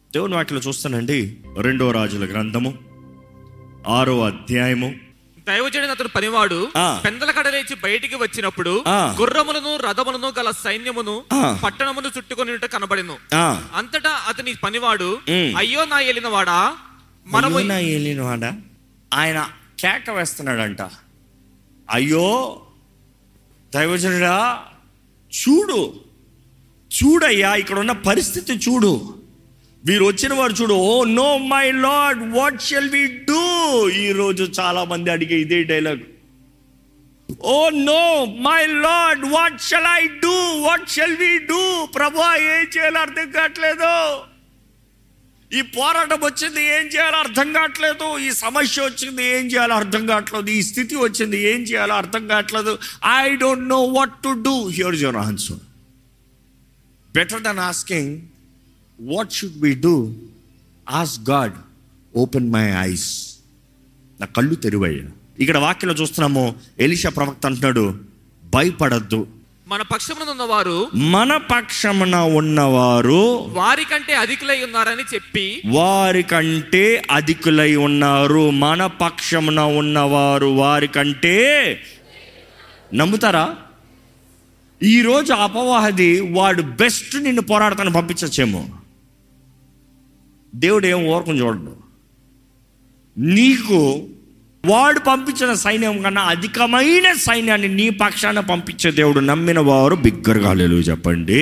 దేవుని వాక్యలో చూస్తానండి రెండో రాజుల గ్రంథము ఆరో అధ్యాయము దైవజనుడు అతడు పనివాడు ఆ. పెందల కడలేచి బయటికి వచ్చినప్పుడు ఆ. గుర్రములను రథములను గల సైన్యమును ఆ. పట్టణమును చుట్టుకొని కనబడిను ఆ, అంతటా అతని పనివాడు ఉమ్. అయ్యో నా ఏలిన వాడా మనము అయ్యో నా ఏలినవాడ ఆయన కేక వేస్తున్నాడంట అయ్యో దైవజనుడా చూడు చూడయ్యా ఇక్కడ ఉన్న పరిస్థితి చూడు వీరు వచ్చిన వారు చూడు oh no my lord what shall we do ఈరోజు చాలా మంది అడిగే ఇదే dialogue oh no my lord what shall I do what shall we do ప్రభా ఏం చేయాలో అర్థం కావట్లేదు ఈ పోరాటం వచ్చింది ఏం చేయాలో అర్థం కావట్లేదు ఈ సమస్య వచ్చింది ఏం చేయాలో అర్థం కావట్లేదు ఈ స్థితి వచ్చింది ఏం చేయాలో అర్థం కావట్లేదు I don't know what to do here your answer better than asking what should be do as God open my eyes నా కళ్ళు తెరువయ్యా ఇక్కడ వాక్యలో చూస్తున్నాము ఎలిషా ప్రవక్త అంటున్నాడు భయపడద్దు మన పక్షమున ఉన్నవారు మన పక్షమున ఉన్నవారు వారి కంటే అధికులై ఉన్నారని చెప్పి వారి కంటే అధికులై ఉన్నారు మన పక్షమున ఉన్నవారు వారి కంటే నమ్ముతారా ఈరోజు అపవాది వాడు బెస్ట్ నిన్ను పోరాడతాను పంపించచ్చేమో దేవుడు ఏం ఓరకం చూడడు నీకు వాడు పంపించిన సైన్యం కన్నా అధికమైన సైన్యాన్ని నీ పక్షాన పంపించే దేవుడు నమ్మిన వారు బిగ్గరగా లేలు చెప్పండి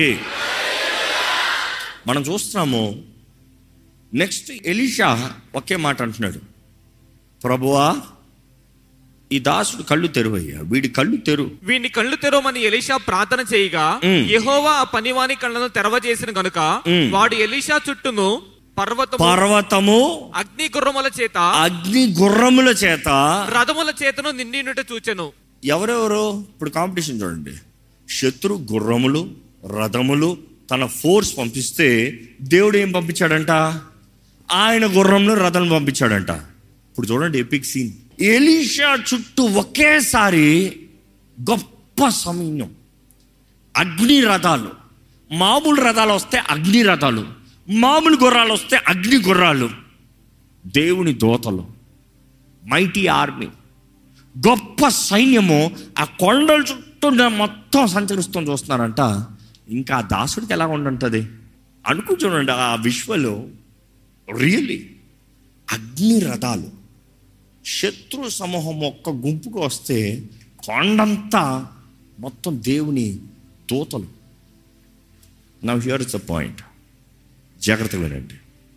మనం చూస్తున్నాము నెక్స్ట్ ఎలీషా ఒకే మాట అంటున్నాడు ప్రభువా ఈ దాసుడు కళ్ళు తెరువయ్యా వీడి కళ్ళు తెరు వీని కళ్ళు తెరవమని ఎలీషా ప్రార్థన చేయగా ఉమ్. యెహోవా ఆ పనివాని కళ్ళను తెరవజేసిన గనుక ఉమ్. వాడు ఎలీషా చుట్టూను పర్వతము పర్వతము అగ్ని గుర్రముల చేత అగ్ని గుర్రముల చేత రథముల చేతను నిండినట్టు చూచెను ఎవరెవరు ఇప్పుడు కాంపిటీషన్ చూడండి శత్రు గుర్రములు రథములు తన ఫోర్స్ పంపిస్తే దేవుడు ఏం పంపించాడంట ఆయన గుర్రంలో రథం పంపించాడంట ఇప్పుడు చూడండి ఎపిక్ సీన్ ఎలీషా చుట్టూ ఒకేసారి గొప్ప సమయం అగ్ని రథాలు మామూలు రథాలు వస్తే అగ్ని రథాలు మామూలు గుర్రాలు వస్తే అగ్ని గుర్రాలు దేవుని దోతలు మైటీ ఆర్మీ గొప్ప సైన్యము ఆ కొండల చుట్టూ మొత్తం సంచరిస్తూ చూస్తున్నారంట ఇంకా ఆ దాసుడికి ఎలా ఉండుంటుంది అనుకు చూడండి ఆ విశ్వలో రియల్లీ అగ్ని రథాలు శత్రు సమూహం ఒక్క గుంపుకు వస్తే కొండంతా మొత్తం దేవుని దూతలు now here is the point జాగ్రత్తగా వినండి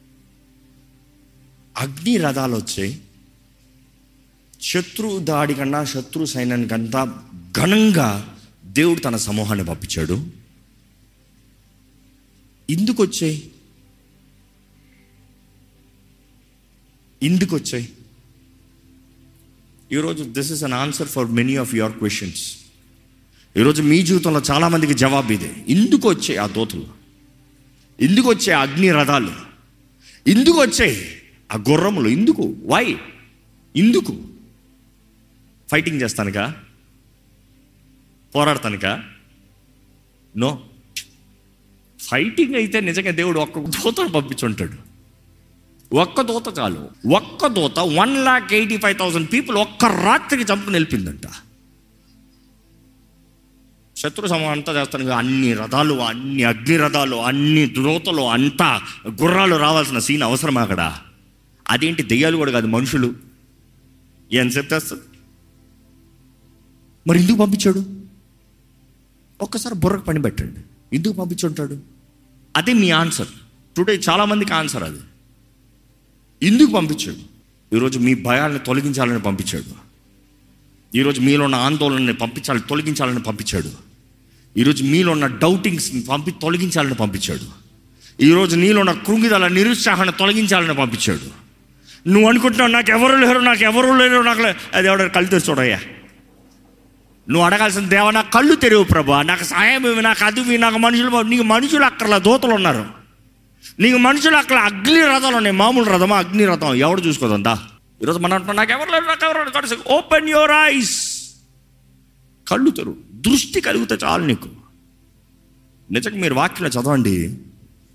అగ్ని రథాలు వచ్చాయి శత్రు దాడి కన్నా శత్రు సైన్యానికంతా ఘనంగా దేవుడు తన సమూహాన్ని పంపించాడు ఇందుకు వచ్చాయి ఇందుకు వచ్చాయి ఈరోజు this is an answer for many of your questions ఈరోజు మీ జీవితంలో చాలామందికి జవాబు ఇదే ఇందుకు వచ్చాయి ఆ దోతులు ఇందుకు వచ్చాయి ఆ అగ్ని రథాలు ఇందుకు వచ్చాయి ఆ గుర్రములు ఇందుకు వై ఇందుకు ఫైటింగ్ చేస్తానుగా పోరాడతానుగా నో ఫైటింగ్ అయితే నిజంగా దేవుడు ఒక్క దూతను పంపించుంటాడు ఒక్క దూత చాలు ఒక్క దూత one lakh eighty five thousand people ఒక్క రాత్రికి చంపు నిలిపిందంట శత్రు సమూహం అంతా చేస్తాను అన్ని రథాలు అన్ని అగ్ని రథాలు అన్ని దూతలు అంతా గుర్రాలు రావాల్సిన సీన్ అవసరం అక్కడ అదేంటి దెయ్యాలు కూడా కాదు మనుషులు ఎంతసేపు తెస్తుంది మరి ఎందుకు పంపించాడు ఒక్కసారి బుర్రకు పని పెట్టండి ఎందుకు పంపించుంటాడు అదే మీ ఆన్సర్ టుడే చాలామందికి ఆన్సర్ అది ఎందుకు పంపించాడు ఈరోజు మీ భయాలను తొలగించాలని పంపించాడు ఈరోజు మీలో ఉన్న ఆందోళనని పంపించాలని తొలగించాలని పంపించాడు ఈరోజు మీలో ఉన్న డౌటింగ్స్ని పంపి తొలగించాలని పంపించాడు ఈరోజు నీలో ఉన్న కృంగిదల నిరుత్సాహాన్ని తొలగించాలని పంపించాడు నువ్వు అనుకుంటున్నావు నాకు ఎవరు లేరు నాకు ఎవరు లేరు నాకు లే-" అది ఎవడ కళ్ళు తెరిచి చూడయ్యా నువ్వు అడగాల్సిన దేవ నా కళ్ళు తెరువు ప్రభా నాకు సాయం ఇవి నాకు అది ఇవి, నాకు మనుషులు నీకు మనుషులు అక్కర్లా దోతలు ఉన్నారు నీకు మనుషులు అక్కడ అగ్ని రథాలు ఉన్నాయి మామూలు రథమా అగ్ని రథం ఎవడు చూసుకోదందా ఈరోజు మనం అంటున్నాం నాకు ఎవరు లేరు నాకు ఎవరు లేరు ఓపెన్ యువర్ ఐస్ కళ్ళు తెరు దృష్టి కలిగితే చాలు నీకు నిజంగా మీరు వాక్యం చదవండి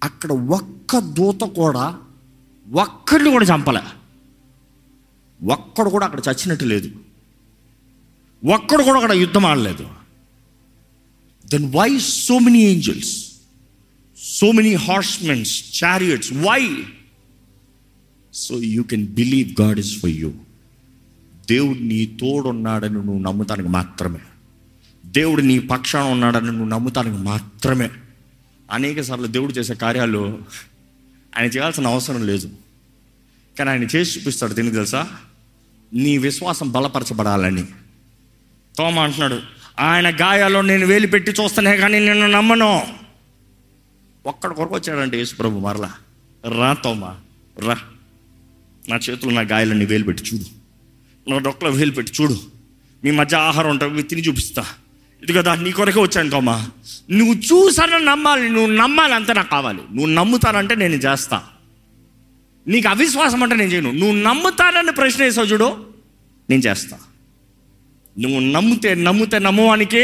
అక్కడ ఒక్క దూత కూడా ఒక్కడిని కూడా చంపలే ఒక్కడు కూడా అక్కడ చచ్చినట్టు లేదు ఒక్కడు కూడా అక్కడ యుద్ధం ఆడలేదు then why so many angels so many horsemens chariots why so you can believe God is for you దేవుడు నీ తోడున్నాడని నువ్వు నమ్ముతానికి మాత్రమే దేవుడు నీ పక్షాన ఉన్నాడని నువ్వు నమ్ముతానికి మాత్రమే అనేక సార్లు దేవుడు చేసే కార్యాలు ఆయన చేయాల్సిన అవసరం లేదు కానీ ఆయన చేసి చూపిస్తాడు దీనికి తెలుసా నీ విశ్వాసం బలపరచబడాలని తోమ అంటున్నాడు ఆయన గాయాల్లో నేను వేలు పెట్టి చూస్తానే కానీ నిన్ను నమ్మను ఒక్కడ కొరకు వచ్చాడంటే యేసు ప్రభు మరలా రా తోమా రా నా చేతులు నా గాయాలని వేలు పెట్టి చూడు నా డొక్కలో వేలు పెట్టి చూడు మీ మధ్య ఆహారం ఉంటుంది తిని చూపిస్తా ఇది కదా నీ కొరకే వచ్చాను తోమా నువ్వు చూసానని నమ్మాలి నువ్వు నమ్మాలి అంతే నాకు కావాలి నువ్వు నమ్ముతానంటే నేను చేస్తా నీకు అవిశ్వాసం అంటే నేను చేయను నువ్వు నమ్ముతానని ప్రశ్న వేసావు చూడు నేను చేస్తా నువ్వు నమ్మితే నమ్మితే నమ్మవానికి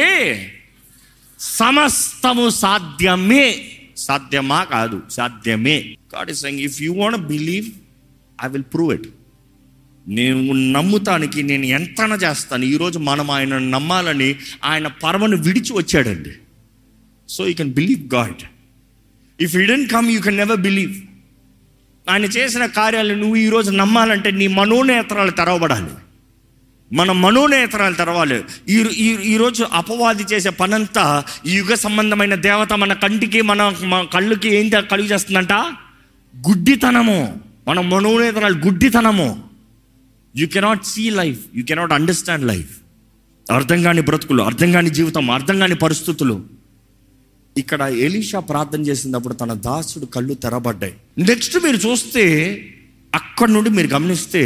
సమస్తము సాధ్యమే సాధ్యమా కాదు సాధ్యమే God is saying if you want believe I will prove it నేను నమ్ముతానికి నేను ఎంతన చేస్తాను ఈరోజు మనం ఆయన నమ్మాలని ఆయన పరమను విడిచి వచ్చాడండి so you can believe God if you don't come you can never believe ఆయన చేసిన కార్యాలు నువ్వు ఈరోజు నమ్మాలంటే నీ మనోనేత్రాలు తెరవబడాలి మన మనోనేత్రాలు తెరవాలి ఈ ఈ- ఈరోజు అపవాది చేసే పనంతా ఈ యుగ సంబంధమైన దేవత మన కంటికి మన మన కళ్ళుకి ఏం తే- కలుగు చేస్తుందంట గుడ్డితనము మన మనోనేత్రాలు గుడ్డితనము you cannot see life you cannot understand life అర్థం కాని బ్రతుకులు అర్థం కాని జీవితం అర్థం కాని పరిస్థితులు ఇక్కడ ఎలీషా ప్రార్థన చేసినప్పుడు తన దాసుడు కళ్ళు తెరబడ్డాయి నెక్స్ట్ మీరు చూస్తే అక్కడి నుండి మీరు గమనిస్తే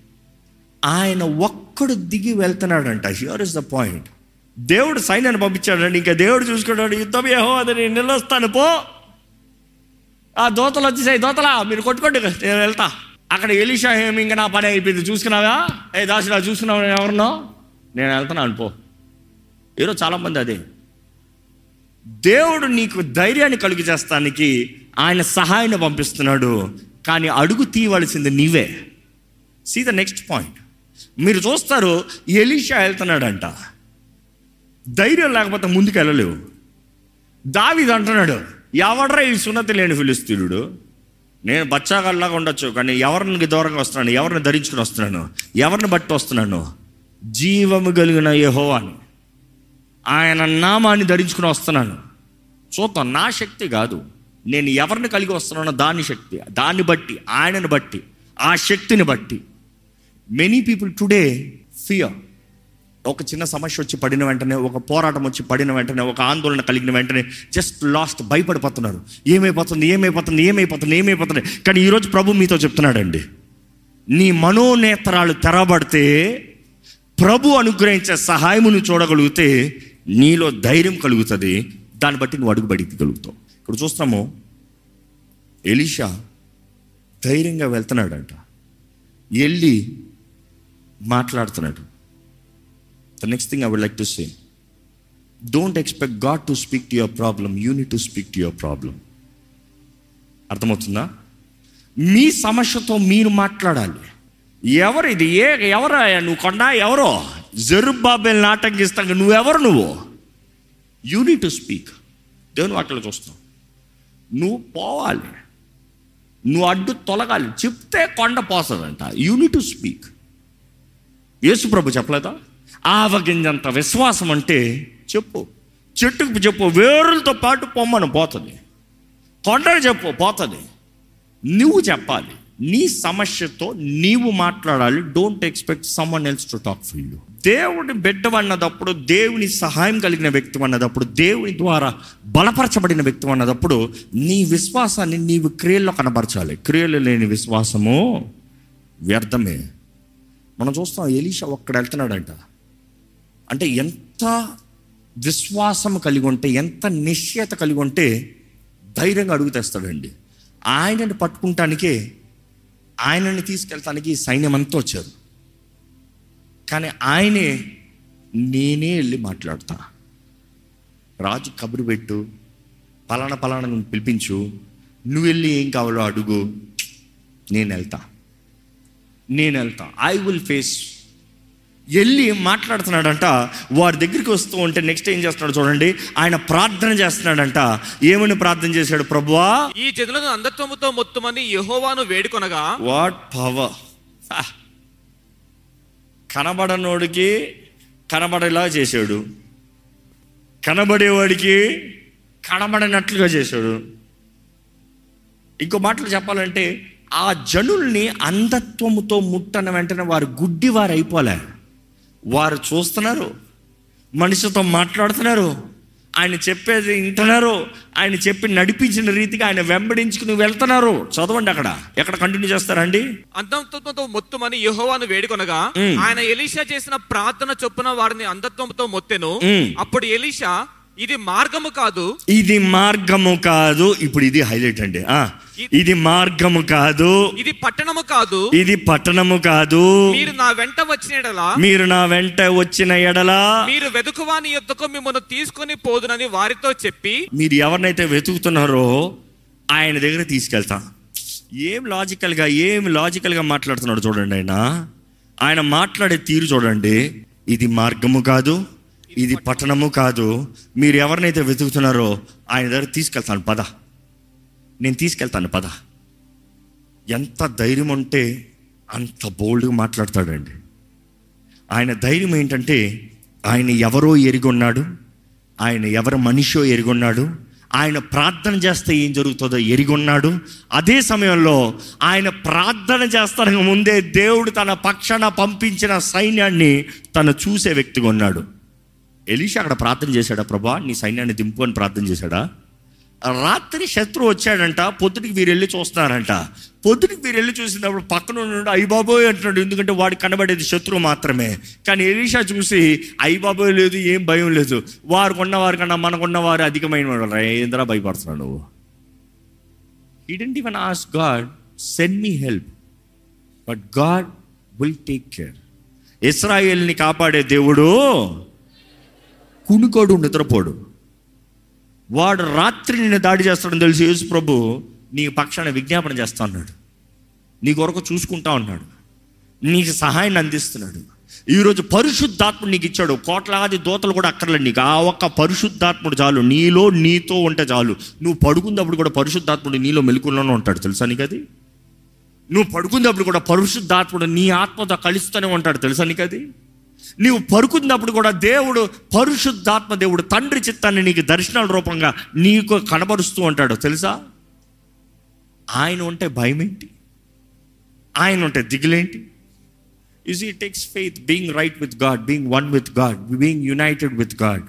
ఆయన ఒక్కడు దిగి వెళ్తున్నాడంట హియర్ ఇస్ ద పాయింట్ దేవుడు సైన్యాన్ని పంపించాడండి ఇంకా దేవుడు చూసుకున్నాడు యుద్ధం ఏహో అది నేను నిలొస్తాను పో ఆ దోతలు వచ్చేసాయి దోతలా మీరు కొట్టుకోండి నేను వెళ్తా అక్కడ ఎలీషా ఏమి ఇంకా నా పని అయిపోయింది చూసుకున్నావా ఏ దాసుడా చూసుకున్నావా ఎవరినో నేను వెళ్తున్నాను పో ఈరోజు చాలామంది అదే దేవుడు నీకు ధైర్యాన్ని కలుగు చేస్తానికి ఆయన సహాయాన్ని పంపిస్తున్నాడు కానీ అడుగు తీయవలసింది నీవే సీ ద నెక్స్ట్ పాయింట్ మీరు చూస్తారు ఎలీషా వెళ్తున్నాడంట ధైర్యం లేకపోతే ముందుకు వెళ్ళలేవు దావిది అంటున్నాడు ఎవడ్రా ఈ సున్నతి లేని ఫిలిస్తీనుడు నేను బచ్చాగాల్లాగా ఉండొచ్చు కానీ ఎవరిని దూరంగా వస్తున్నాను ఎవరిని ధరించుకుని వస్తున్నాను ఎవరిని బట్టి వస్తున్నాను జీవము కలిగిన యెహోవాని ఆయన నామాన్ని ధరించుకుని వస్తున్నాను చూద్దాం నా శక్తి కాదు నేను ఎవరిని కలిగి వస్తున్నానో దాని శక్తి దాన్ని బట్టి ఆయనను బట్టి ఆ శక్తిని బట్టి మెనీ పీపుల్ టుడే ఫియర్ ఒక చిన్న సమస్య వచ్చి పడిన వెంటనే ఒక పోరాటం వచ్చి పడిన వెంటనే ఒక ఆందోళన కలిగిన వెంటనే జస్ట్ లాస్ట్ భయపడిపోతున్నారు ఏమైపోతుంది ఏమైపోతుంది ఏమైపోతుంది ఏమైపోతుంది కానీ ఈరోజు ప్రభు మీతో చెప్తున్నాడండి నీ మనోనేత్రాలు తెరబడితే ప్రభు అనుగ్రహించే సహాయమును చూడగలిగితే నీలో ధైర్యం కలుగుతుంది దాన్ని బట్టి నువ్వు అడుగుబడి గలుగుతావు ఇప్పుడు చూస్తాము ఎలీషా ధైర్యంగా వెళ్తున్నాడంట వెళ్ళి మాట్లాడుతున్నాడు the next thing I would like to say don't expect God to speak to your problem you need to speak to your problem అర్థమవుతుందా మీ సమస్యతో మీరు మాట్లాడాలి ఎవరు ఇది ఏ ఎవరు నువ్వు కొండా ఎవరో జరుబాబేల్ నాటంకిస్తాక నువ్వెవరు నువ్వు యూ నీడ్ టు స్పీక్ దేవుని వాటిలో చూస్తావు నువ్వు పోవాలి నువ్వు అడ్డు తొలగాలి చెప్తే కొండ పోతుందంట you need to speak Yesu ప్రభు చెప్పలేదా ఆవగింజంత విశ్వాసం అంటే చెప్పు చెట్టుకు చెప్పు వేరులతో పాటు పొమ్మను పోతుంది కొండలు చెప్పు పోతుంది నువ్వు చెప్పాలి నీ సమస్యతో నీవు మాట్లాడాలి don't expect someone else to talk for you దేవుడి బిడ్డ అన్నదప్పుడు దేవుని సహాయం కలిగిన వ్యక్తి అన్నదప్పుడు దేవుని ద్వారా బలపరచబడిన వ్యక్తి అన్నదప్పుడు నీ విశ్వాసాన్ని నీవు క్రియల్లో కనబరచాలి క్రియలు లేని విశ్వాసము వ్యర్థమే మనం చూస్తాం ఎలీషా ఒక్కడ వెళ్తున్నాడంట అంటే ఎంత విశ్వాసం కలిగి ఉంటే ఎంత నిశ్చయత కలిగి ఉంటే ధైర్యంగా అడుగు తెస్తాడండి ఆయనని పట్టుకుంటానికే ఆయనని తీసుకెళ్తానికి ఈ సైన్యం అంతా వచ్చారు కానీ ఆయనే నేనే వెళ్ళి మాట్లాడతా రాజు కబురు పెట్టు పలానా పలానా నువ్వు పిలిపించు నువ్వు వెళ్ళి ఏం కావాలో అడుగు నేను వెళ్తా నేను వెళ్తా ఐ విల్ ఫేస్ వెళ్ళి మాట్లాడుతున్నాడంట వారి దగ్గరికి వస్తూ ఉంటే నెక్స్ట్ ఏం చేస్తున్నాడు చూడండి ఆయన ప్రార్థన చేస్తున్నాడంట ఏమని ప్రార్థన చేశాడు ప్రభువా ఈ జనులను అంధత్వముతో మొత్తమని యెహోవాను వేడుకొనగా వాట్ పవర్ కనబడనోడికి కనబడేలా చేశాడు కనబడేవాడికి కనబడనట్లుగా చేశాడు ఇంకో మాటలు చెప్పాలంటే ఆ జనుల్ని అంధత్వముతో ముట్టన వెంటనే వారు గుడ్డి వారు అయిపోలే వారు చూస్తున్నారు మనిషితో మాట్లాడుతున్నారు ఆయన చెప్పేది వింటున్నారు ఆయన చెప్పి నడిపించిన రీతిగా ఆయన వెంబడించుకుని వెళ్తున్నారు చదవండి అక్కడ ఎక్కడ కంటిన్యూ చేస్తారండి అంధత్వంతో మొత్తమని యెహోవాను వేడుకొనగా మ్. ఆయన ఎలీషా చేసిన ప్రార్థన చొప్పున వారిని అంధత్వంతో మొత్తెను మ్. అప్పుడు ఎలీషా ఇది మార్గము కాదు ఇది మార్గము కాదు ఇప్పుడు ఇది హైలైట్ అండి ఆ, ఇది మార్గము కాదు ఇది పట్టణము కాదు ఇది పట్టణము కాదు మీరు నా వెంట వచ్చిన యెడల మీరు నా వెంట వచ్చిన ఎడలా మీరు వెతుకువాని యొద్దకు మిమ్మల్ని తీసుకొని పోదునని వారితో చెప్పి మీరు ఎవరినైతే వెతుకుతున్నారో ఆయన దగ్గర తీసుకెళ్తా ఏం లాజికల్గా ఏం లాజికల్గా మాట్లాడుతున్నాడు చూడండి ఆయన ఆయన మాట్లాడే తీరు చూడండి ఇది మార్గము కాదు ఇది పట్టణము కాదు మీరు ఎవరినైతే వెతుకుతున్నారో ఆయన దగ్గర తీసుకెళ్తాను పద నేను తీసుకెళ్తాను పద ఎంత ధైర్యం ఉంటే అంత బోల్డ్గా మాట్లాడతాడండి ఆయన ధైర్యం ఏంటంటే ఆయన ఎవరో ఎరిగొన్నాడు ఆయన ఎవరి మనిషో ఎరిగొన్నాడు ఆయన ప్రార్థన చేస్తే ఏం జరుగుతుందో ఎరిగొన్నాడు అదే సమయంలో ఆయన ప్రార్థన చేస్తానికి ముందే దేవుడు తన పక్షాన పంపించిన సైన్యాన్ని తను చూసే వ్యక్తిగా ఉన్నాడు ఎలీషా అక్కడ ప్రార్థన చేశాడా ప్రభా నీ సైన్యాన్ని దింపు అని ప్రార్థన చేశాడా రాత్రి శత్రువు వచ్చాడంట పొద్దుటికి వీరు వెళ్ళి చూస్తున్నారంట పొద్దుటికి వీరు వెళ్ళి చూసినప్పుడు పక్కన ఉన్నాడు అయ్యబాబోయ్ అంటున్నాడు ఎందుకంటే వాడు కనబడేది శత్రువు మాత్రమే కానీ ఎలీషా చూసి అయ్యబాబోయ్ లేదు ఏం భయం లేదు వారు కొన్నవారు కన్నా మనకున్న వారు అధికమైన వాడు ఏంద్రా భయపడుతున్నాడు నువ్వు I didn't even ask God send me help but God will take care ఇస్రాయేల్ని కాపాడే దేవుడు కునుకోడు నిద్రపోడు వాడు రాత్రి నిన్ను దాడి చేస్తాడని తెలిసి యేసు ప్రభు నీ పక్షాన విజ్ఞాపన చేస్తా ఉన్నాడు నీ కొరకు చూసుకుంటా ఉన్నాడు నీకు సహాయాన్ని అందిస్తున్నాడు ఈరోజు పరిశుద్ధాత్ముడు నీకు ఇచ్చాడు కోట్లాది దోతలు కూడా అక్కర్లేదు నీకు ఆ ఒక్క పరిశుద్ధాత్ముడు చాలు నీలో నీతో ఉంటే చాలు నువ్వు పడుకున్నప్పుడు కూడా పరిశుద్ధాత్ముడు నీలో మెలుకుల్లోనే ఉంటాడు తెలుసా నీకు అది నువ్వు పడుకున్నప్పుడు కూడా పరిశుద్ధాత్ముడు నీ ఆత్మతో కలుస్తూనే ఉంటాడు తెలుసా నీకు అది నీవు పడుకున్నప్పుడు కూడా దేవుడు పరిశుద్ధాత్మ దేవుడు తండ్రి చిత్తాన్ని నీకు దర్శనాల రూపంగా నీకు కనబరుస్తూ ఉంటాడు తెలుసా ఆయన ఉంటే భయం ఏంటి ఆయన ఉంటే దిగులేంటి ఇస్ ఈ takes faith being right with God being one with God being united with God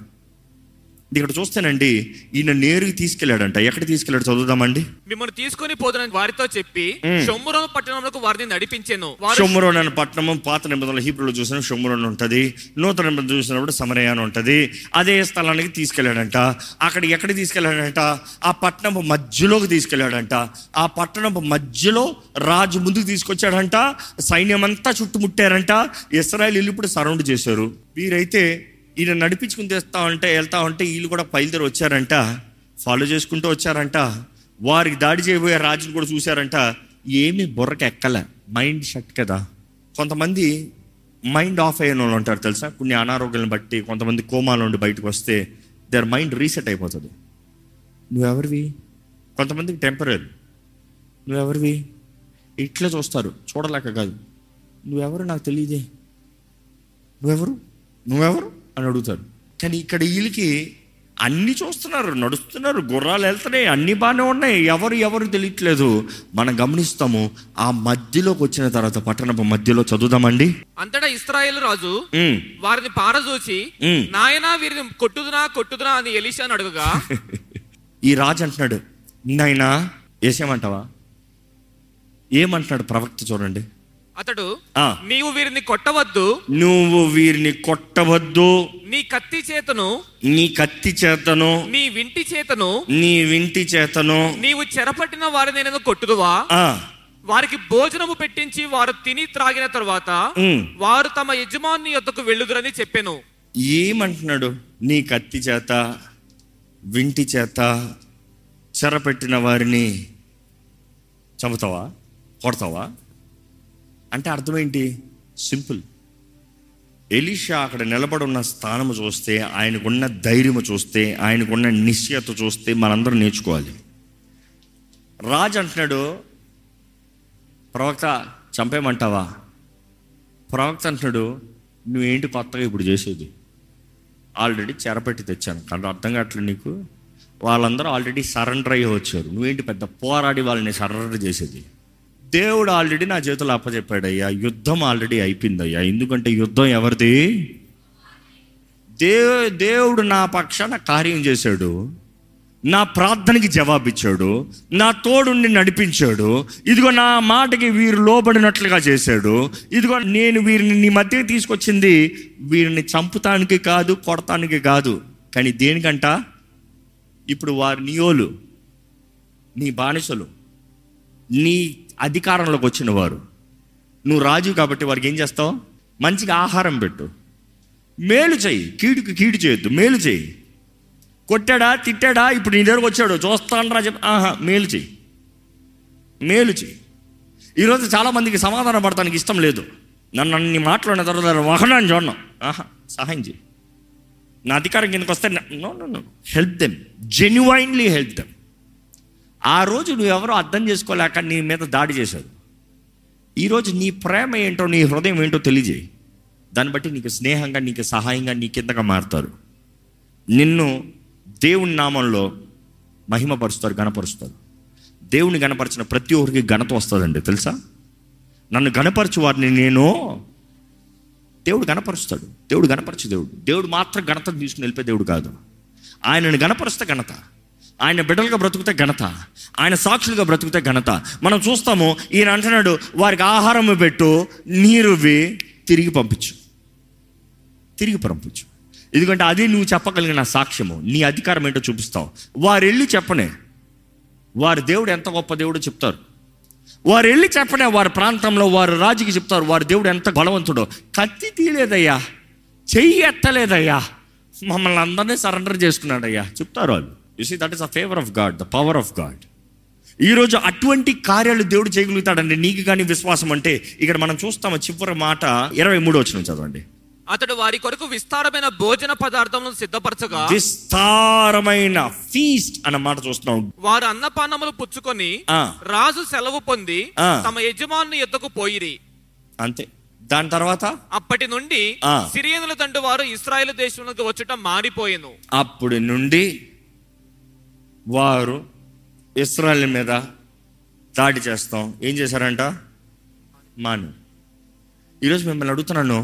ఇక్కడ చూస్తానండి ఈయన నేరుగా తీసుకెళ్ళాడంట ఎక్కడ తీసుకెళ్ళాడు చదువుదామండి మిమ్మల్ని తీసుకొని పోదునని వారితో చెప్పి మ్. షొమ్మురోను పట్టణంలో వారిని నడిపించాను వారు షొమ్మురోన్ అనే పట్టణము పాత నిబంధనలు హీబ్రూలో చూసిన షొమ్మురోన్ ఉంటుంది నూతన నిబంధనలు చూసినప్పుడు సమరయ అని ఉంటుంది అదే స్థలానికి తీసుకెళ్ళాడంట అక్కడ ఎక్కడ తీసుకెళ్ళాడంట ఆ పట్టణపు మధ్యలోకి తీసుకెళ్ళాడంట ఆ పట్టణపు మధ్యలో రాజు ముందుకు తీసుకొచ్చాడంట సైన్యం అంతా చుట్టుముట్టారంట ఇస్రాయల్ ఇల్లు ఇప్పుడు సరౌండ్ చేశారు వీరైతే ఈయన నడిపించుకుని తెస్తా ఉంటే వెళ్తా ఉంటే వీళ్ళు కూడా బయలుదేరి వచ్చారంట ఫాలో చేసుకుంటూ వచ్చారంట వారికి దాడి చేయబోయే రాజును కూడా చూశారంట ఏమి బుర్రకి ఎక్కలే మైండ్ షట్ కదా కొంతమంది మైండ్ ఆఫ్ అయిన వాళ్ళు ఉంటారు తెలుసా కొన్ని అనారోగ్యాలను బట్టి కొంతమంది కోమాల నుండి బయటకు వస్తే దర్ మైండ్ రీసెట్ అయిపోతుంది నువ్వెవరివి కొంతమందికి టెంపరీ నువ్వెవరివి ఇట్లా చూస్తారు చూడలేక కాదు నువ్వెవరు నాకు తెలియదే నువ్వెవరు నువ్వెవరు అని అడుగుతారు కానీ ఇక్కడ వీళ్ళకి అన్ని చూస్తున్నారు నడుస్తున్నారు గుర్రాలు వెళ్తున్నాయి అన్ని బాగానే ఉన్నాయి ఎవరు ఎవరు తెలియట్లేదు మనం గమనిస్తాము ఆ మధ్యలోకి వచ్చిన తర్వాత పట్టణపు మధ్యలో చదువుదామండి అంతటా ఇస్రాయేల్ రాజు ఉమ్, వారిని పారజూచి మ్. నాయనా వీరిని కొట్టుదునా కొట్టుదునా అని ఎలీషాను అడుగుగా ఈ రాజు అంటున్నాడు నాయనా వేసేయమంటావా ఏమంటున్నాడు ప్రవక్త చూడండి అతడు ఆ. నీవు వీరిని కొట్టవద్దు నువ్వు వీరిని కొట్టవద్దు నీ కత్తి చేతను నీ కత్తి చేతను నీ వింటి చేతను నీ వింటి చేతను నీవు చెరపట్టిన వారిని నేను కొట్టుదువా ఆ, వారికి భోజనము పెట్టించి వారు తిని త్రాగిన తరువాత ఉమ్. వారు తమ యజమాని యొద్దకు వెళ్ళుదురని చెప్పాను ఏమంటున్నాడు నీ కత్తి చేత వింటి చేత చెరపెట్టిన వారిని చంపుతావా కొడతావా అంటే అర్థం ఏంటి సింపుల్ ఎలీషా అక్కడ నిలబడి ఉన్న స్థానము చూస్తే ఆయనకున్న ధైర్యము చూస్తే ఆయనకున్న నిశ్చయత చూస్తే మనందరం నేర్చుకోవాలి రాజు అంటున్నాడు ప్రవక్త చంపేమంటావా ప్రవక్త అంటున్నాడు నువ్వేంటి కొత్తగా ఇప్పుడు చేసేది ఆల్రెడీ చెరపెట్టి తెచ్చాను కానీ అర్థం కావట్లేదు నీకు వాళ్ళందరూ ఆల్రెడీ సరెండర్ అయ్యి వచ్చారు నువ్వేంటి పెద్ద పోరాడి వాళ్ళని సరెండర్ చేసేది దేవుడు ఆల్రెడీ నా చేతులు అప్పచెప్పాడయ్యా యుద్ధం ఆల్రెడీ అయిపోయిందయ్యా ఎందుకంటే యుద్ధం ఎవరిది దే దేవుడు నా పక్షాన కార్యం చేశాడు నా ప్రార్థనకి జవాబిచ్చాడు నా తోడుండి నడిపించాడు ఇదిగో నా మాటకి వీరు లోబడినట్లుగా చేశాడు ఇదిగో నేను వీరిని నీ మధ్యకి తీసుకొచ్చింది వీరిని చంపుతానికి కాదు కొడతానికి కాదు కానీ దేనికంట ఇప్పుడు వారి నియోలు నీ బానిసలు నీ అధికారంలోకి వచ్చిన వారు నువ్వు రాజు కాబట్టి వారికి ఏం చేస్తావు మంచిగా ఆహారం పెట్టు మేలు చెయ్యి కీడుకి కీడు చేయొద్దు మేలు చెయ్యి కొట్టాడా తిట్టాడా ఇప్పుడు నీ దగ్గరకు వచ్చాడు చూస్తానరా చెప్పి ఆహా మేలు చెయ్యి మేలు చెయ్యి ఈరోజు చాలామందికి సమాధానం పడటానికి ఇష్టం లేదు నన్ను అన్ని మాట్లాడిన తర్వాత వహనాన్ని చూడను ఆహా సహాయం చేయి నా అధికారం కిందకి వస్తే no no no help them genuinely help them ఆ రోజు నువ్వు ఎవరో అర్థం చేసుకోలేక నీ మీద దాడి చేశారు ఈరోజు నీ ప్రేమ ఏంటో నీ హృదయం ఏంటో తెలియజేయి దాన్ని బట్టి నీకు స్నేహంగా నీకు సహాయంగా నీ కిందగా మారుతారు నిన్ను దేవుని నామంలో మహిమపరుస్తారు గణపరుస్తారు దేవుని గణపరిచిన ప్రతి ఒక్కరికి ఘనత వస్తుందండి తెలుసా నన్ను గణపరచు వారిని నేను దేవుడు గణపరుస్తాడు దేవుడు గణపరచు దేవుడు దేవుడు మాత్రం ఘనత తీసుకుని వెళ్ళిపోయే దేవుడు కాదు ఆయనను గణపరిస్తే ఘనత ఆయన బిడ్డలుగా బ్రతుకుతే ఘనత ఆయన సాక్షులుగా బ్రతుకుతే ఘనత మనం చూస్తాము ఈయన అంటున్నాడు వారికి ఆహారం పెట్టు నీరువి తిరిగి పంపించు తిరిగి పంపించు ఎందుకంటే అది నువ్వు చెప్పగలిగిన సాక్ష్యము నీ అధికారం ఏంటో చూపిస్తావు వారు వెళ్ళి చెప్పనే వారి దేవుడు ఎంత గొప్ప దేవుడో చెప్తారు వారు వెళ్ళి చెప్పనే వారి ప్రాంతంలో వారు రాజుకి చెప్తారు వారి దేవుడు ఎంత బలవంతుడో కత్తి తీయలేదయ్యా చెయ్యి ఎత్తలేదయ్యా మమ్మల్ని అందరినీ సరెండర్ చేసుకున్నాడయ్యా చెప్తారు వాళ్ళు you see that is a favour of God the power of God ఈరోజు అటువంటి కార్యాలు దేవుడు చేయగలుగుతాడండి నీకు కానీ విశ్వాసం అంటే ఇక్కడ మనం చూస్తాము చివరి మాట ఇరవై మూడు వచ్చిన చదవండి అతడు వారి కొరకు విస్తారమైన భోజన పదార్థములను సిద్ధపరచగా విస్తారమైన ఫీస్ట్ అన్న మాట చూస్తున్నాం వారు అన్నపానములు పుచ్చుకొని ఆ. రాజు సెలవు పొంది ఆ. తమ యజమానుని ఎద్దకు పోయిరి అంతే దాని తర్వాత అప్పటి నుండి ఆ. సిరియనుల తండ్రి వారు ఇస్రాయేల్ దేశంలోకి వచ్చటం మారిపోయెను అప్పటి నుండి వారు ఇస్రాయల్ మీద దాడి చేస్తాం ఏం చేశారంట మాను ఈరోజు మిమ్మల్ని అడుగుతున్నాను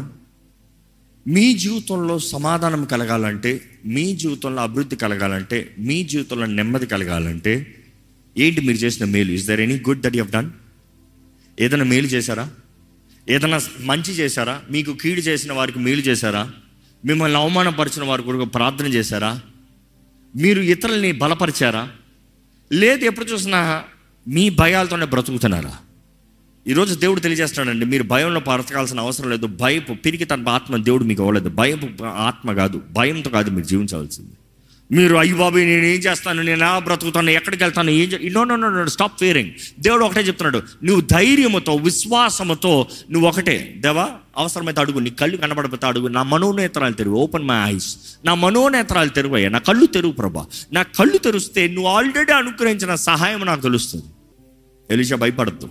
మీ జీవితంలో సమాధానం కలగాలంటే మీ జీవితంలో అభివృద్ధి కలగాలంటే మీ జీవితంలో నెమ్మది కలగాలంటే ఏంటి మీరు చేసిన మేలు is there any good that you done ఏదైనా మేలు చేశారా ఏదైనా మంచి చేశారా మీకు కీడు చేసిన వారికి మేలు చేశారా మిమ్మల్ని అవమానపరిచిన వారి కొరకు ప్రార్థన చేశారా మీరు ఇతరుల్ని బలపరిచారా లేదు ఎప్పుడు చూసినా మీ భయాలతోనే బ్రతుకుతున్నారా ఈరోజు దేవుడు తెలియజేస్తున్నాడండి మీరు భయంలో బ్రతకాల్సిన అవసరం లేదు భయపు పిరికి తన ఆత్మ దేవుడు మీకు ఇవ్వలేదు భయపు ఆత్మ కాదు భయంతో కాదు మీరు జీవించవలసింది మీరు అయ్యి బాబు నేను ఏం చేస్తాను నేను ఎలా బ్రతుకుతాను ఎక్కడికి వెళ్తాను ఏం no no no stop fearing దేవుడు ఒకటే చెప్తున్నాడు నువ్వు ధైర్యముతో విశ్వాసముతో నువ్వు ఒకటే దేవా అవసరమైతే అడుగు నీ కళ్ళు కనబడిపోతే అడుగు నా మనోనేత్రాలు తెరువు ఓపెన్ మై ఐస్ నా మనోనేత్రాలు తెరువయ్యా నా కళ్ళు తెరువు ప్రభా నా కళ్ళు తెరిస్తే నువ్వు ఆల్రెడీ అనుగ్రహించిన సహాయం నాకు తెలుస్తుంది ఎలిషా భయపడద్దు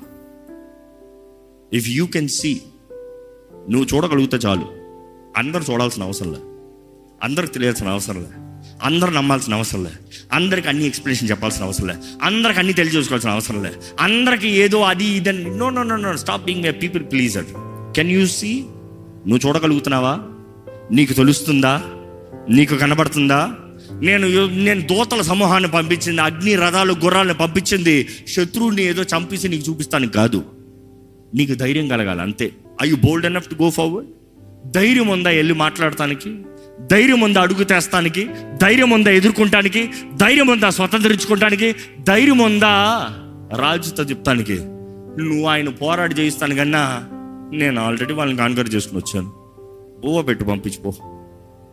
ఇఫ్ యూ కెన్ సీ నువ్వు చూడగలిగితే చాలు అందరు చూడాల్సిన అవసరం లే అందరికి తెలియాల్సిన అవసరం లే అందరు నమ్మాల్సిన అవసరం లే అందరికి అన్ని ఎక్స్ప్లెనేషన్ చెప్పాల్సిన అవసరం లే అందరికి అన్ని తెలియజేసుకోవాల్సిన అవసరం లే అందరికి ఏదో అది ఇదని no no no no stop being may people pleaser can you see నువ్వు చూడగలుగుతున్నావా నీకు తెలుస్తుందా నీకు కనబడుతుందా నేను నేను దోతల సమూహాన్ని పంపించింది అగ్ని రథాలు గుర్రాలను పంపించింది శత్రువుని ఏదో చంపేసి నీకు చూపిస్తానికి కాదు నీకు ధైర్యం కలగాలి అంతే I you bold enough to go forward ధైర్యం ఉందా వెళ్ళి మాట్లాడటానికి ధైర్యం ఉందా అడుగు తెస్తానికి ధైర్యం ఉందా ఎదుర్కొంటానికి ధైర్యం ఉందా స్వతంత్రించుకోవటానికి ధైర్యం ఉందా రాజుతో చెప్తానికి నువ్వు ఆయన పోరాడి చేయిస్తాను కన్నా నేను ఆల్రెడీ వాళ్ళని కాన్కర్ చేసుకుని వచ్చాను ఓవ పెట్టు పంపించిపో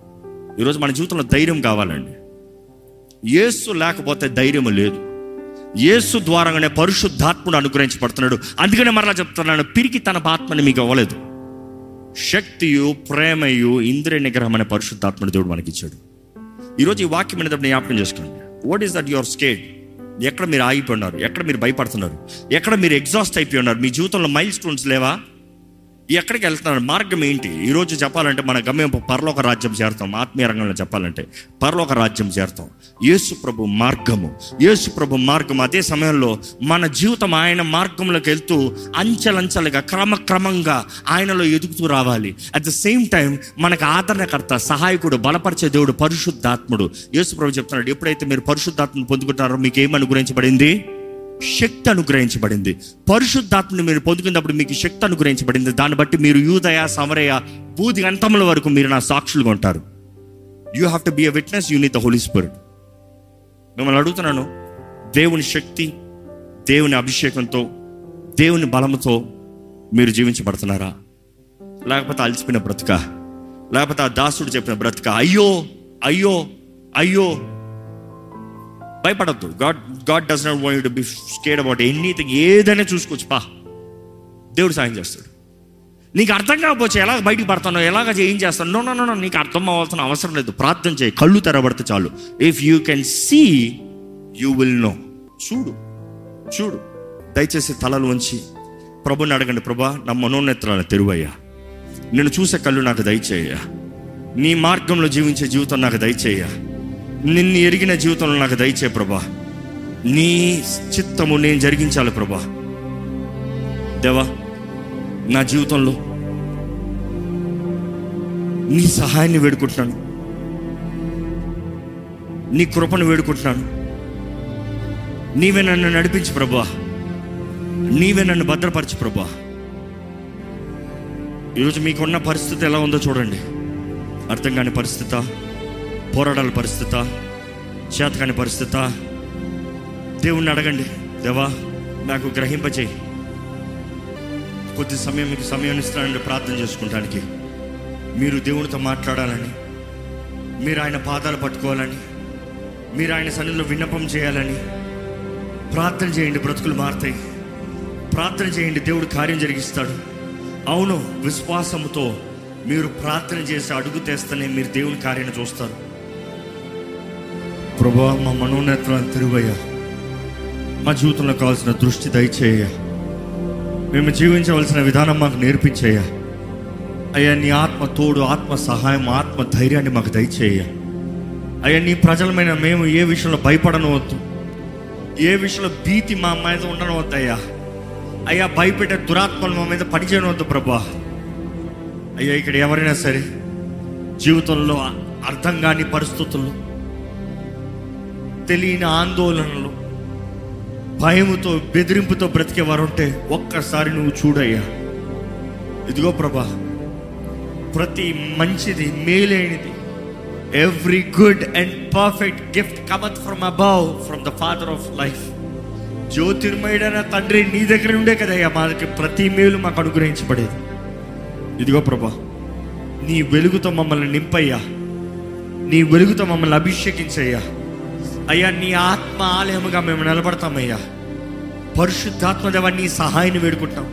ఈరోజు మన జీవితంలో ధైర్యం కావాలండి యేసు లేకపోతే ధైర్యం లేదు యేసు ద్వారాగానే పరిశుద్ధాత్ముడు అనుగ్రహించబడుతున్నాడు అందుకనే మరలా చెప్తున్నాను పిరికి తన ఆత్మని మీకు అవ్వలేదు శక్తియు ప్రేమయు ఇంద్రియ నిగ్రహం అనే పరిశుద్ధాత్మని దేవుడు మనకి ఇచ్చాడు ఈరోజు ఈ వాక్యం అనేది జ్ఞాపకం చేసుకోండి what is that your scared ఎక్కడ మీరు ఆగిపోయి ఉన్నారు ఎక్కడ మీరు భయపడుతున్నారు ఎక్కడ మీరు ఎగ్జాస్ట్ అయిపోయి ఉన్నారు మీ జీవితంలో మైల్ స్టోన్స్ లేవా ఎక్కడికి వెళ్తున్నారు మార్గం ఏంటి ఈరోజు చెప్పాలంటే మన గమ్యం పరలోక రాజ్యం చేరుతాం ఆత్మీయ రంగంలో చెప్పాలంటే పరలోక రాజ్యం చేరుతాం యేసు ప్రభు మార్గము యేసు ప్రభు మార్గం అదే సమయంలో మన జీవితం ఆయన మార్గంలోకి వెళ్తూ అంచెలంచెలుగా క్రమక్రమంగా ఆయనలో ఎదుగుతూ రావాలి అట్ ద సేమ్ టైం మనకు ఆదరణకర్త సహాయకుడు బలపరిచే దేవుడు పరిశుద్ధాత్ముడు యేసు ప్రభు చెప్తున్నాడు ఎప్పుడైతే మీరు పరిశుద్ధాత్మను పొందుకుంటారో మీకు ఏం అనుగ్రహించబడింది శక్తి అనుగ్రహించబడింది పరిశుద్ధాత్మని మీరు పొందుకున్నప్పుడు మీకు శక్తి అనుగ్రహించబడింది దాన్ని బట్టి మీరు యూదయ సమరయ బూది అంతముల వరకు మీరు నా సాక్షులుగా ఉంటారు you have to be a witness you need the Holy Spirit మిమ్మల్ని అడుగుతున్నాను దేవుని శక్తి దేవుని అభిషేకంతో దేవుని బలముతో మీరు జీవించబడుతున్నారా లేకపోతే అలసిపోయిన బ్రతుక లేకపోతే ఆ దాసుడు చెప్పిన బ్రతుక అయ్యో అయ్యో అయ్యో భయపడద్దు God God does not want to be scared about anything ఏదైనా చూసుకోవచ్చు పా దేవుడు సాయం చేస్తాడు నీకు అర్థం కాకపోవచ్చు ఎలాగ బయటికి పడతానో ఎలాగ ఏం చేస్తాను నో నో నో నీకు అర్థం అవ్వాల్సిన అవసరం లేదు ప్రార్థన చేయి కళ్ళు తెరబడితే చాలు if you can see you will know చూడు చూడు దయచేసి తలలు ఉంచి ప్రభుని అడగండి ప్రభా నా మనోన్నెత్రాలను తెరువయ్యా నేను చూసే కళ్ళు నాకు దయచేయ నీ మార్గంలో జీవించే జీవితం నాకు దయచేయ నిన్ను ఎరిగిన జీవితంలో నాకు దయచే ప్రభా నీ చిత్తము నేను జరిగించాలి ప్రభా దేవా నా జీవితంలో నీ సహాయాన్ని వేడుకుంటున్నాను నీ కృపను వేడుకుంటున్నాను నీవే నన్ను నడిపించు ప్రభా నీవే నన్ను భద్రపరచు ప్రభా ఈరోజు మీకున్న పరిస్థితి ఎలా ఉందో చూడండి అర్థం కాని పరిస్థిత పోరాడాల పరిస్థిత చేతకాని పరిస్థిత దేవుణ్ణి అడగండి దేవా నాకు గ్రహింపచేయి కొద్ది సమయం మీకు సమయం ఇస్తానండి ప్రార్థన చేసుకుంటానికి మీరు దేవునితో మాట్లాడాలని మీరు ఆయన పాదాలు పట్టుకోవాలని మీరు ఆయన సన్నిధిలో విన్నపం చేయాలని ప్రార్థన చేయండి బ్రతుకులు మారుతాయి ప్రార్థన చేయండి దేవుడు కార్యం జరిగిస్తాడు అవును విశ్వాసముతో మీరు ప్రార్థన చేసి అడుగు తెస్తేనే మీరు దేవుని కార్యాన్ని చూస్తారు ప్రభా మా మనోనేత్రాన్ని తిరువయ్యా మా జీవితంలో కావాల్సిన దృష్టి దయచేయ మేము జీవించవలసిన విధానం మాకు నేర్పించేయ అయ్యా నీ ఆత్మ తోడు ఆత్మ సహాయం ఆత్మ ధైర్యాన్ని మాకు దయచేయ అయ్యా నీ ప్రజలమైన మేము ఏ విషయంలో భయపడనవద్దు ఏ విషయంలో భీతి మా మీద ఉండనవద్దు అయ్యా అయ్యా భయపెట్టే దురాత్మలు మా మీద పనిచేయనవద్దు ప్రభా అయ్యా ఇక్కడ ఎవరైనా సరే జీవితంలో అర్థం కాని పరిస్థితుల్లో తెలియని ఆందోళనలు భయముతో బెదిరింపుతో బ్రతికే వారు ఉంటే ఒక్కసారి నువ్వు చూడయ్యా ఇదిగో ప్రభా ప్రతి మంచిది మేలైనది every good and perfect gift cometh from above from the Father of life జ్యోతిర్మయుడైన తండ్రి నీ దగ్గర ఉండే కదయ్యా మాకి ప్రతి మేలు మాకు అనుగ్రహించబడేది ఇదిగో ప్రభా నీ వెలుగుతో మమ్మల్ని నింపయ్యా నీ వెలుగుతో మమ్మల్ని అభిషేకించయ్యా అయ్యా నీ ఆత్మ ఆలయముగా మేము నిలబడతామయ్యా పరిశుద్ధాత్మ దేవ నీ సహాయాన్ని వేడుకుంటాం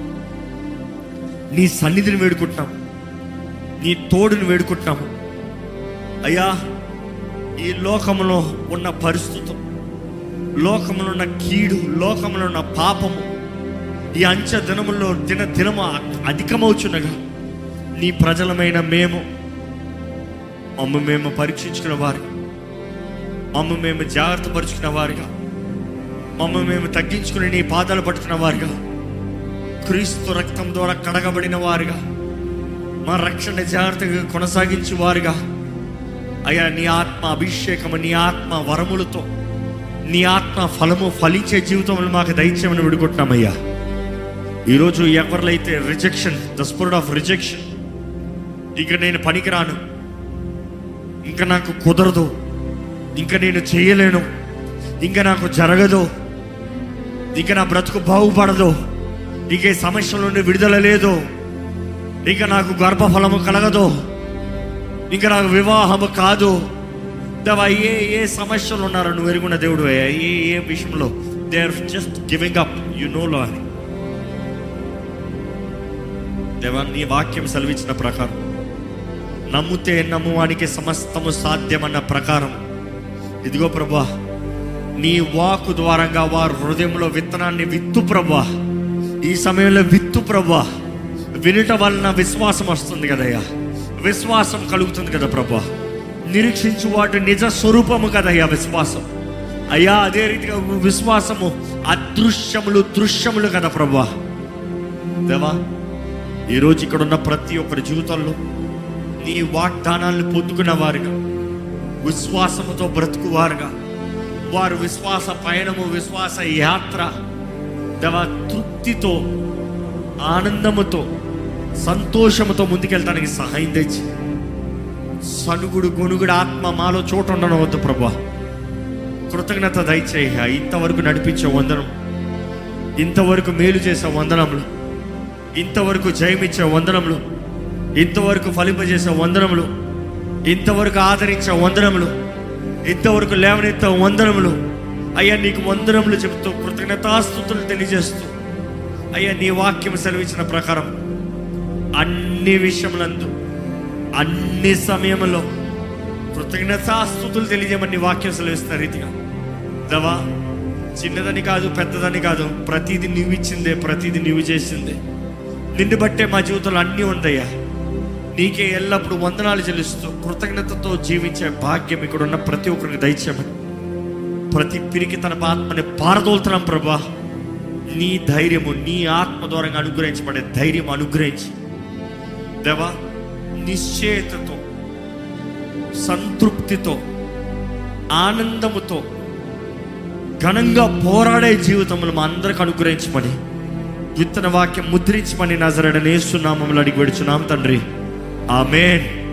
నీ సన్నిధిని వేడుకుంటున్నాం నీ తోడుని వేడుకుంటున్నాము అయ్యా ఈ లోకంలో ఉన్న పరిస్థితులు లోకంలో ఉన్న కీడు లోకంలో ఉన్న పాపము ఈ అంచె దినములో దిన దినము అధికమవుచున్నగా నీ ప్రజలమైన మేము మమ్మ మేము పరీక్షించుకున్న వారు మమ్మ మేము జాగ్రత్త పరుచుకున్న వారుగా మమ్మ మేము తగ్గించుకుని నీ పాదాలు పట్టుకున్న వారుగా క్రీస్తు రక్తం ద్వారా కడగబడిన వారుగా మా రక్షణ జాగ్రత్తగా కొనసాగించు వారుగా అయ్యా నీ ఆత్మ అభిషేకము నీ ఆత్మ వరములతో నీ ఆత్మ ఫలము ఫలించే జీవితంలో మాకు దయచేయమని విడుకుంటున్నామయ్యా ఈరోజు ఎవరిలైతే rejection the spirit of rejection ఇక నేను పనికిరాను ఇంకా నాకు కుదరదు ఇంకా నేను చేయలేను ఇంకా నాకు జరగదు ఇంకా నా బ్రతుకు బాగుపడదు ఇక ఈ సమస్యల నుండి విడుదల లేదు ఇంకా నాకు గర్భఫలము కలగదు ఇంకా నాకు వివాహము కాదు దేవా ఏ ఏ సమస్యలు ఉన్నారో నువ్వు ఎరుగున్న దేవుడు ఏ ఏ విషయంలో they are just giving up you know Lord దేవా నీ వాక్యం సెలవిచ్చిన ప్రకారం నమ్ముతే నమ్మువానికి సమస్తము సాధ్యమన్న ప్రకారం ఇదిగో ప్రభా నీ వాకు ద్వారంగా వారి హృదయంలో విత్తనాన్ని విత్తు ప్రభా ఈ సమయంలో విత్తు ప్రభా వినుట వలన విశ్వాసం వస్తుంది కదయ్యా విశ్వాసం కలుగుతుంది కదా ప్రభా నిరీక్షించు వాటి నిజ స్వరూపము కదయ్యా విశ్వాసం అయ్యా అదే రీతిగా విశ్వాసము అదృశ్యములు దృశ్యములు కదా ప్రభా దేవా ఈరోజు ఇక్కడ ఉన్న ప్రతి ఒక్కరి జీవితంలో నీ వాగ్దానాలను పొందుకున్న వారుగా విశ్వాసముతో బ్రతుకువారుగా వారు విశ్వాస పయనము విశ్వాస యాత్ర దేవ తృప్తితో ఆనందముతో సంతోషముతో ముందుకెళ్ళడానికి సహాయం తెచ్చి సనుగుడు గొనుగుడు ఆత్మ మాలో చోటు ఉండనవద్దు ప్రభా కృతజ్ఞత దయచేయ ఇంతవరకు నడిపించే వందనం ఇంతవరకు మేలు చేసే వందనములు ఇంతవరకు జయమిచ్చే వందనములు ఇంతవరకు ఫలింపజేసే వందనములు ఇంతవరకు ఆదరించే వందనములు ఇంతవరకు లేవనెత్తే వందనములు అయ్యా నీకు వందనములు చెబుతూ కృతజ్ఞతాస్థుతులు తెలియజేస్తూ అయ్యా నీ వాక్యం సెలవించిన ప్రకారం అన్ని విషయములందు అన్ని సమయంలో కృతజ్ఞతాస్థుతులు తెలియజేయమని నీ వాక్యం సెలవిస్తున్న రీతిగా దవా చిన్నదని కాదు పెద్దదని కాదు ప్రతిదీ నీవు ఇచ్చిందే ప్రతిదీ నీవు చేసిందే నిన్ను బట్టే మా జీవితంలో అన్నీ ఉందయ్యా నీకే ఎల్లప్పుడూ వందనాలు చెల్లిస్తూ కృతజ్ఞతతో జీవించే భాగ్యం ఇక్కడ ఉన్న ప్రతి ఒక్కరికి దయచేయమని ప్రతి పిరికి తన ఆత్మని పారదోలుతున్నాం ప్రభా నీ ధైర్యము నీ ఆత్మ ద్వారా అనుగ్రహించబడే ధైర్యం అనుగ్రహించి దేవా నిశ్చయతతో సంతృప్తితో ఆనందముతో ఘనంగా పోరాడే జీవితములు మా అందరికి అనుగ్రహించమని విత్తన వాక్యం ముద్రించమని నజరడనేస్తున్నామని అడిగి పెడుచున్నాం తండ్రి ఆమెన్